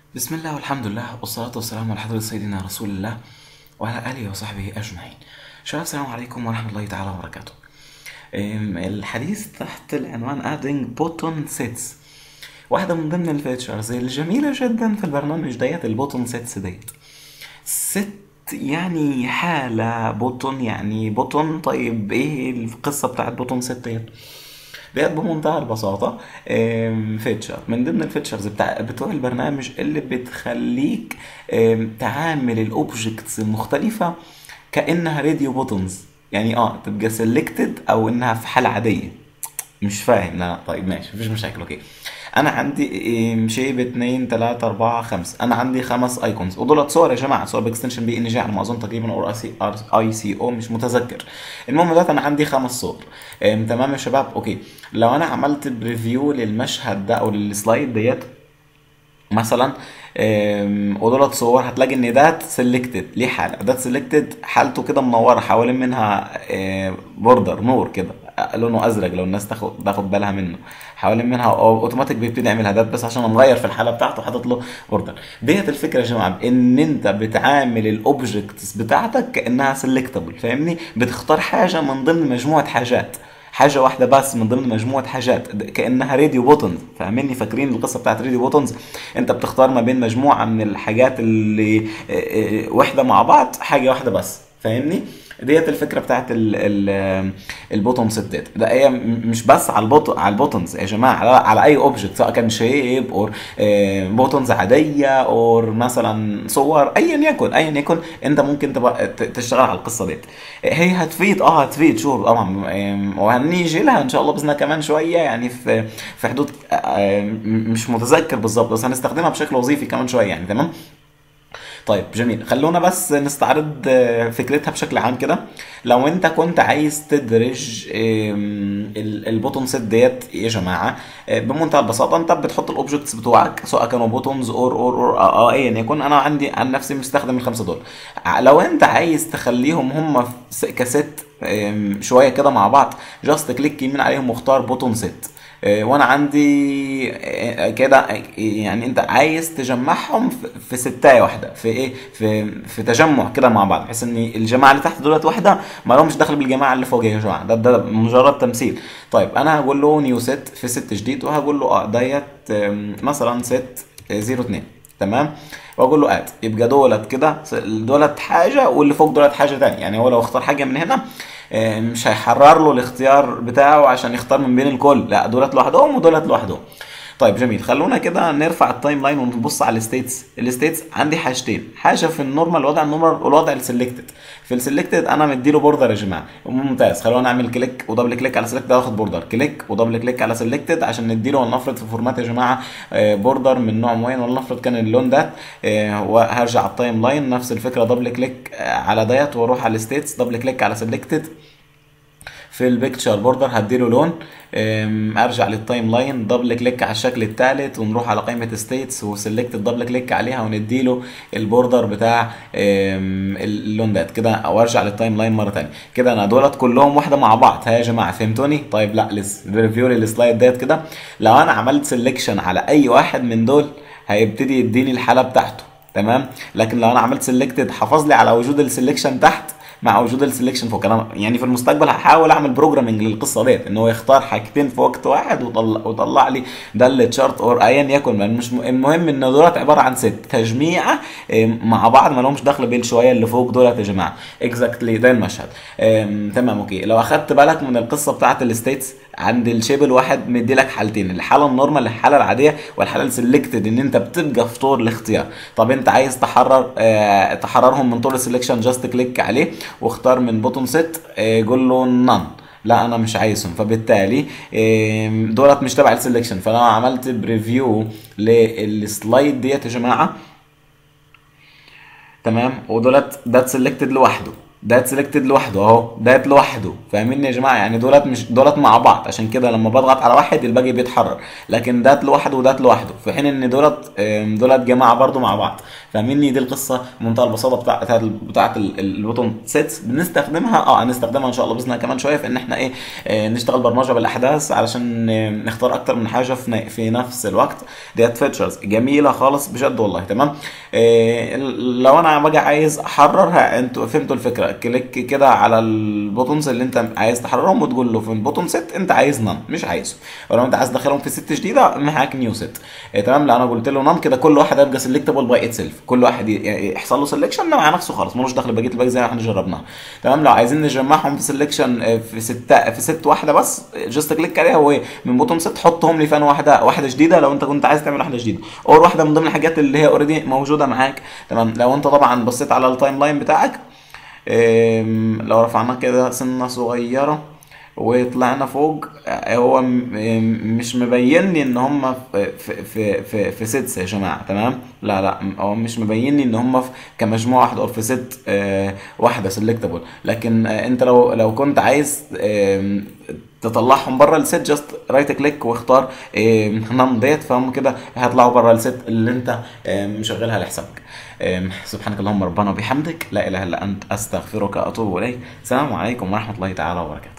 بسم الله والحمد لله والصلاة والسلام على حضرة سيدنا رسول الله وعلى آله وصحبه أجمعين. شباب السلام عليكم ورحمة الله تعالى وبركاته. أم، الحديث تحت العنوان adding button sets. واحدة من ضمن الفيتشرز الجميلة جدا في البرنامج ديت البوتون سيتس ديت. ست يعني حالة بوتون يعني بوتون طيب ايه القصة بتاعت بوتون ست ديت؟ ديت بمنتهى البساطة آم، فيتشر من ضمن الفيتشرز بتاع بتوع البرنامج اللي بتخليك آم، تعامل الاوبجكتس المختلفة كأنها راديو بوتونز يعني اه تبقى سيلكتد او انها في حالة عادية مش فاهم لا طيب ماشي مفيش مشاكل اوكي انا عندي شيب 2 3 4 5 انا عندي خمس ايكونز ودول صور يا جماعه صور باكستنشن بي ان جي على ما اظن تقريبا او اي سي او مش متذكر المهم دلوقتي انا عندي خمس صور ام، تمام يا شباب اوكي لو انا عملت بريفيو للمشهد ده او للسلايد ديت مثلا أم، ودولت صور هتلاقي ان ده سيلكتد ليه حاله ده سيلكتد حالته كده منوره حوالين منها بوردر نور كده آه، لونه ازرق لو الناس تاخد تاخد بالها منه حوالين منها أو- اوتوماتيك بيبتدي يعمل هدات بس عشان مغير في الحاله بتاعته حاطط له بوردر ديت الفكره يا جماعه ان انت بتعامل الاوبجكتس بتاعتك كانها سيلكتبل فاهمني بتختار حاجه من ضمن مجموعه حاجات حاجه واحده بس من ضمن مجموعه حاجات د- كانها راديو بوتونز فاهميني فاكرين القصه بتاعت راديو بوتونز انت بتختار ما بين مجموعه من الحاجات اللي اه، اه، واحده مع بعض حاجه واحده بس فاهمني ديت الفكره بتاعت ال ال البوتون ستات ده هي م- مش بس على البوت على البوتونز يا جماعه على, على اي اوبجكت سواء كان شيب اور بوتونز عاديه اور مثلا صور ايا يكن ايا يكن انت ممكن تبقى ت- تشتغل على القصه ديت هي هتفيد اه هتفيد شو طبعا آم، وهنيجي لها ان شاء الله باذن الله كمان شويه يعني في في حدود آم، مش متذكر بالظبط بس هنستخدمها بشكل وظيفي كمان شويه يعني تمام طيب جميل خلونا بس نستعرض آه، فكرتها بشكل عام كده لو انت كنت عايز تدرج آم، ال- البوتون سيت ديت يا جماعه آه، بمنتهى البساطه انت بتحط الاوبجكتس بتوعك سواء كانوا بوتونز اور اور اور اه ايا يكن انا عندي عن نفسي مستخدم الخمسه دول ع- لو انت عايز تخليهم هم في س- كست آم، شويه كده مع بعض جاست كليك يمين عليهم واختار بوتون سيت آه، وانا عندي آه، كده آه، يعني انت عايز تجمعهم في- في ستايه واحده في ايه في في تجمع كده مع بعض بحيث ان الجماعه اللي تحت دولت واحده ما لهمش دخل بالجماعه اللي فوق يا جماعه ده ده مجرد تمثيل طيب انا هقول له نيو ست في ست جديد وهقول له اه ديت آم، مثلا ست 02 تمام واقول له اد يبقى دولت كده دولت حاجه واللي فوق دولت حاجه تانية يعني هو لو اختار حاجه من هنا آه، مش هيحرر له الاختيار بتاعه عشان يختار من بين الكل لا دولت لوحدهم ودولت لوحدهم طيب جميل خلونا كده نرفع التايم لاين ونبص على الستيتس الستيتس عندي حاجتين حاجه في النورمال الوضع النورمال والوضع السلكتد في السلكتد انا مديله بوردر يا جماعه ممتاز خلونا نعمل كليك ودبل كليك على سلكتد واخد بوردر كليك ودبل كليك على سلكتد عشان نديله ولنفرض في فورمات يا جماعه آه، بوردر من نوع معين ولنفرض كان اللون ده آه، وهرجع على التايم لاين نفس الفكره دبل كليك آه، على ديت واروح على الستيتس دبل كليك على سلكتد في البيكتشر بوردر هديله لون أم، ارجع للتايم لاين دبل كليك على الشكل الثالث ونروح على قائمه ستيتس وسلكت دبل كليك عليها ونديله البوردر بتاع أم، اللون ده كده او ارجع للتايم لاين مره ثانيه كده انا دولت كلهم واحده مع بعض ها يا جماعه فهمتوني طيب لا لسه ريفيو للسلايد ديت كده لو انا عملت سelection على اي واحد من دول هيبتدي يديني الحاله بتاعته تمام لكن لو انا عملت سيلكتد حافظ لي على وجود السلكشن تحت مع وجود السلكشن فوق انا يعني في المستقبل هحاول اعمل بروجرامنج للقصه ديت ان هو يختار حاجتين في وقت واحد وطلع وطلع لي ده التشارت اور ايا يكن لأن مش م- المهم ان دولت عباره عن ست تجميعه إيه، مع بعض ما لهمش دخل بين شويه اللي فوق دولت يا جماعه اكزاكتلي ده المشهد إيه، تمام اوكي لو اخدت بالك من القصه بتاعت الستيتس عند الشيب الواحد مدي لك حالتين الحاله النورمال الحاله العاديه والحاله السلكتد ان انت بتبقى في طور الاختيار طب انت عايز تحرر آه تحررهم من طور السلكشن جاست كليك عليه واختار من بوتون ست آه قول له نان لا انا مش عايزهم فبالتالي آم، دولت مش تبع السلكشن فانا عملت بريفيو للسلايد ديت يا جماعه تمام ودولت ده سيلكتد لوحده ده سيلكتد لوحده اهو ده لوحده فاهمين يا جماعه يعني دولت مش دولت مع بعض عشان كده لما بضغط على واحد الباقي بيتحرر لكن ده لوحده وده لوحده في حين ان دولت آم، دولت جماعه برضو مع بعض فاهميني دي القصه بمنتهى البساطه بتاع بتاعت بتاعت ال- ال- البوتون سيتس بنستخدمها اه هنستخدمها ان شاء الله باذن الله كمان شويه في ان احنا ايه آه، نشتغل برمجه بالاحداث علشان آه، نختار اكتر من حاجه في ن- في نفس الوقت ديت فيتشرز جميله خالص بجد والله تمام آه، لو انا بقى عايز احررها انتوا فهمتوا الفكره كليك كده على البوتونز اللي انت عايز تحررهم وتقول له في البوتون ست انت عايز نان مش عايزه ولو انت عايز تدخلهم في ست جديده معاك نيو ست آه، تمام لو انا قلت له نان كده كل واحد هيبقى سيلكتبل باي ات سيلف كل واحد ي- ي- يحصل له سيلكشن مع نفسه خالص ملوش دخل بقيه الباقي زي ما احنا جربناها تمام لو عايزين نجمعهم في سيلكشن في ستة في ست واحده بس جست كليك عليها ومن بوتون ست حطهم لي في أنا واحده واحده جديده لو انت كنت عايز تعمل واحده جديده او واحده من ضمن الحاجات اللي هي اوريدي موجوده معاك تمام لو انت طبعا بصيت على التايم لاين بتاعك أم، لو رفعناه كده سنه صغيره وطلعنا فوق آه، هو م- م- مش مبين لي ان هم في في في في, في سيتس يا جماعه تمام لا لا م- هو مش مبين لي ان هم في كمجموعه واحده او في ست آه، واحده سيلكتبل لكن آه، انت لو لو كنت عايز آم، تطلعهم بره الست جاست رايت كليك واختار نم ديت فهم كده هيطلعوا بره الست اللي انت آم، مشغلها لحسابك آم، سبحانك اللهم ربنا وبحمدك لا اله الا انت استغفرك واتوب اليك السلام عليكم ورحمه الله تعالى وبركاته